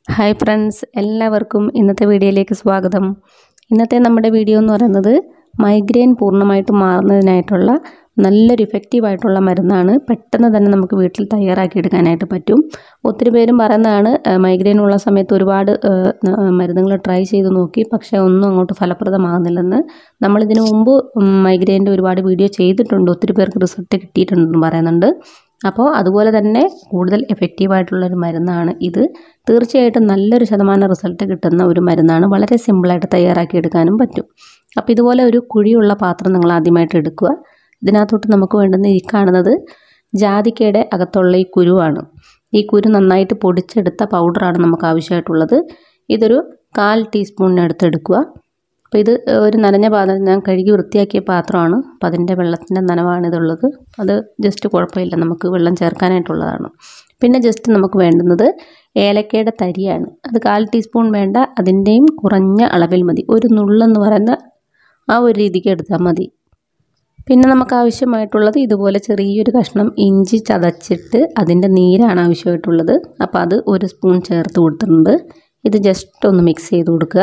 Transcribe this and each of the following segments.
hi friends എല്ലാവർക്കും ഇന്നത്തെ വീഡിയോയിലേക്ക് സ്വാഗതം ഇന്നത്തെ നമ്മുടെ വീഡിയോ എന്ന് പറയുന്നത് മൈഗ്രെയിൻ പൂർണ്ണമായിട്ട് മാറുന്നതിനായിട്ടുള്ള നല്ലൊരു ഇഫക്റ്റീവായിട്ടുള്ള മരുന്നാണ് പെട്ടെന്ന് തന്നെ നമുക്ക് വീട്ടിൽ തയ്യാറാക്കി എടുക്കാനായിട്ട് പറ്റും ഒത്തിരി പേരും പറയുന്നതാണ് മൈഗ്രെയിൻ ഉള്ള സമയത്ത് ഒരുപാട് മരുന്നുകൾ ട്രൈ ചെയ്ത് നോക്കി പക്ഷേ ഒന്നും അങ്ങോട്ട് ഫലപ്രദമാകുന്നില്ലെന്ന് നമ്മളിതിനു മുമ്പ് മൈഗ്രെയിൻ്റെ ഒരുപാട് വീഡിയോ ചെയ്തിട്ടുണ്ട് ഒത്തിരി പേർക്ക് റിസൾട്ട് കിട്ടിയിട്ടുണ്ടെന്ന് പറയുന്നുണ്ട് അപ്പോൾ അതുപോലെ തന്നെ കൂടുതൽ എഫക്റ്റീവായിട്ടുള്ളൊരു മരുന്നാണ് ഇത് തീർച്ചയായിട്ടും നല്ലൊരു ശതമാനം റിസൾട്ട് കിട്ടുന്ന ഒരു മരുന്നാണ് വളരെ സിമ്പിളായിട്ട് തയ്യാറാക്കി എടുക്കാനും പറ്റും അപ്പോൾ ഇതുപോലെ ഒരു കുഴിയുള്ള പാത്രം നിങ്ങൾ ആദ്യമായിട്ട് എടുക്കുക ഇതിനകത്തോട്ട് നമുക്ക് വേണ്ടുന്ന ഈ കാണുന്നത് ജാതിക്കയുടെ അകത്തുള്ള ഈ കുരുവാണ് ഈ കുരു നന്നായിട്ട് പൊടിച്ചെടുത്ത പൗഡറാണ് നമുക്ക് ആവശ്യമായിട്ടുള്ളത് ഇതൊരു കാൽ ടീസ്പൂണിനടുത്ത് എടുക്കുക അപ്പോൾ ഇത് ഒരു നനഞ്ഞ പാത്രം ഞാൻ കഴുകി വൃത്തിയാക്കിയ പാത്രമാണ് അപ്പോൾ അതിൻ്റെ വെള്ളത്തിൻ്റെ നനവാണ് ഇതുള്ളത് അത് ജസ്റ്റ് കുഴപ്പമില്ല നമുക്ക് വെള്ളം ചേർക്കാനായിട്ടുള്ളതാണ് പിന്നെ ജസ്റ്റ് നമുക്ക് വേണ്ടുന്നത് ഏലക്കയുടെ തരിയാണ് അത് കാൽ ടീസ്പൂൺ വേണ്ട അതിൻ്റെയും കുറഞ്ഞ അളവിൽ മതി ഒരു നുള്ളെന്ന് പറയുന്ന ആ ഒരു രീതിക്ക് എടുത്താൽ മതി പിന്നെ നമുക്ക് ആവശ്യമായിട്ടുള്ളത് ഇതുപോലെ ചെറിയൊരു കഷ്ണം ഇഞ്ചി ചതച്ചിട്ട് അതിൻ്റെ നീരാണ് ആവശ്യമായിട്ടുള്ളത് അപ്പോൾ അത് ഒരു സ്പൂൺ ചേർത്ത് കൊടുത്തിട്ടുണ്ട് ഇത് ജസ്റ്റ് ഒന്ന് മിക്സ് ചെയ്ത് കൊടുക്കുക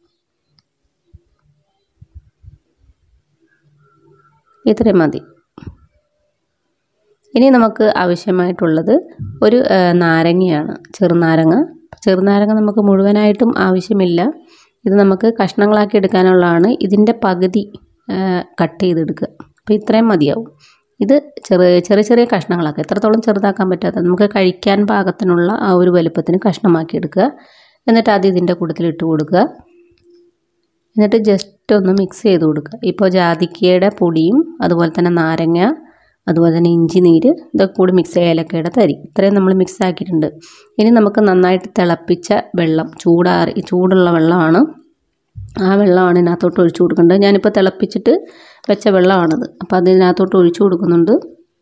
ഇത്രയും മതി ഇനി നമുക്ക് ആവശ്യമായിട്ടുള്ളത് ഒരു നാരങ്ങയാണ് ചെറുനാരങ്ങ ചെറുനാരങ്ങ നമുക്ക് മുഴുവനായിട്ടും ആവശ്യമില്ല ഇത് നമുക്ക് കഷ്ണങ്ങളാക്കി എടുക്കാനുള്ളതാണ് ഇതിൻ്റെ പകുതി കട്ട് ചെയ്തെടുക്കുക അപ്പോൾ ഇത്രയും മതിയാവും ഇത് ചെറിയ ചെറിയ ചെറിയ കഷ്ണങ്ങളാക്കുക എത്രത്തോളം ചെറുതാക്കാൻ പറ്റാത്ത നമുക്ക് കഴിക്കാൻ പാകത്തിനുള്ള ആ ഒരു വലുപ്പത്തിന് കഷ്ണമാക്കി എടുക്കുക എന്നിട്ട് അത് ഇതിൻ്റെ കൂട്ടത്തിൽ ഇട്ട് കൊടുക്കുക എന്നിട്ട് ജസ്റ്റ് ഒന്ന് മിക്സ് ചെയ്ത് കൊടുക്കുക ഇപ്പോൾ ജാതിക്കയുടെ പൊടിയും അതുപോലെ തന്നെ നാരങ്ങ അതുപോലെ തന്നെ ഇഞ്ചി നീര് ഇതൊക്കെ കൂടി മിക്സ് ഏലക്കയുടെ തരി ഇത്രയും നമ്മൾ മിക്സ് ആക്കിയിട്ടുണ്ട് ഇനി നമുക്ക് നന്നായിട്ട് തിളപ്പിച്ച വെള്ളം ചൂടാറി ചൂടുള്ള വെള്ളമാണ് ആ വെള്ളമാണ് ഇതിനകത്തോട്ട് ഒഴിച്ചു കൊടുക്കേണ്ടത് ഞാനിപ്പോൾ തിളപ്പിച്ചിട്ട് വെച്ച വെള്ളമാണിത് അപ്പോൾ അതിനകത്തോട്ട് ഒഴിച്ചു കൊടുക്കുന്നുണ്ട്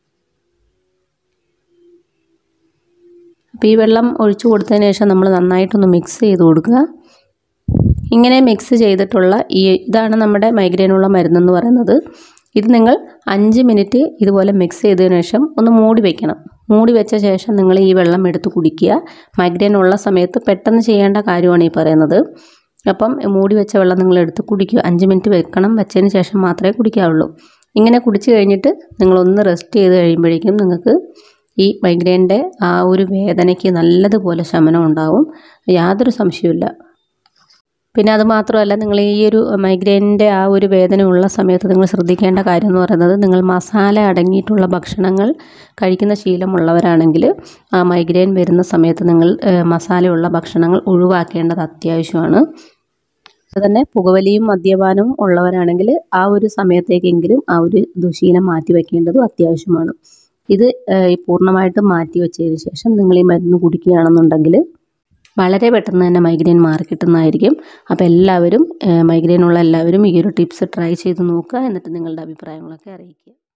അപ്പോൾ ഈ വെള്ളം ഒഴിച്ചു കൊടുത്തതിന് ശേഷം നമ്മൾ നന്നായിട്ടൊന്ന് മിക്സ് ചെയ്ത് കൊടുക്കുക ഇങ്ങനെ മിക്സ് ചെയ്തിട്ടുള്ള ഈ ഇതാണ് നമ്മുടെ മൈഗ്രെയിനുള്ള മരുന്നെന്ന് പറയുന്നത് ഇത് നിങ്ങൾ അഞ്ച് മിനിറ്റ് ഇതുപോലെ മിക്സ് ചെയ്തതിനു ശേഷം ഒന്ന് മൂടി വെക്കണം മൂടി വെച്ച ശേഷം നിങ്ങൾ ഈ വെള്ളം എടുത്ത് കുടിക്കുക മൈഗ്രെയിൻ ഉള്ള സമയത്ത് പെട്ടെന്ന് ചെയ്യേണ്ട കാര്യമാണ് ഈ പറയുന്നത് അപ്പം മൂടി വെച്ച വെള്ളം നിങ്ങൾ എടുത്ത് കുടിക്കുക അഞ്ച് മിനിറ്റ് വെക്കണം വെച്ചതിന് ശേഷം മാത്രമേ കുടിക്കാവുള്ളൂ ഇങ്ങനെ കുടിച്ച് കഴിഞ്ഞിട്ട് നിങ്ങളൊന്ന് റെസ്റ്റ് ചെയ്ത് കഴിയുമ്പോഴേക്കും നിങ്ങൾക്ക് ഈ മൈഗ്രെയിൻ്റെ ആ ഒരു വേദനയ്ക്ക് നല്ലതുപോലെ ശമനം ഉണ്ടാവും യാതൊരു സംശയമില്ല പിന്നെ അത് മാത്രമല്ല നിങ്ങൾ ഈ ഒരു മൈഗ്രെയിനിൻ്റെ ആ ഒരു വേദന ഉള്ള സമയത്ത് നിങ്ങൾ ശ്രദ്ധിക്കേണ്ട കാര്യം എന്ന് പറയുന്നത് നിങ്ങൾ മസാല അടങ്ങിയിട്ടുള്ള ഭക്ഷണങ്ങൾ കഴിക്കുന്ന ശീലമുള്ളവരാണെങ്കിൽ ആ മൈഗ്രെയിൻ വരുന്ന സമയത്ത് നിങ്ങൾ മസാലയുള്ള ഭക്ഷണങ്ങൾ ഒഴിവാക്കേണ്ടത് അത്യാവശ്യമാണ് തന്നെ പുകവലിയും മദ്യപാനവും ഉള്ളവരാണെങ്കിൽ ആ ഒരു സമയത്തേക്കെങ്കിലും ആ ഒരു ദുശീലം മാറ്റി വയ്ക്കേണ്ടതും അത്യാവശ്യമാണ് ഇത് പൂർണ്ണമായിട്ടും മാറ്റി വെച്ചതിന് ശേഷം നിങ്ങൾ ഈ മരുന്ന് കുടിക്കുകയാണെന്നുണ്ടെങ്കിൽ വളരെ പെട്ടെന്ന് തന്നെ മൈഗ്രെയിൻ മാറി കിട്ടുന്നതായിരിക്കും അപ്പോൾ എല്ലാവരും മൈഗ്രെയിൻ ഉള്ള എല്ലാവരും ഈ ഒരു ടിപ്സ് ട്രൈ ചെയ്ത് നോക്കുക എന്നിട്ട് നിങ്ങളുടെ അഭിപ്രായങ്ങളൊക്കെ അറിയിക്കുക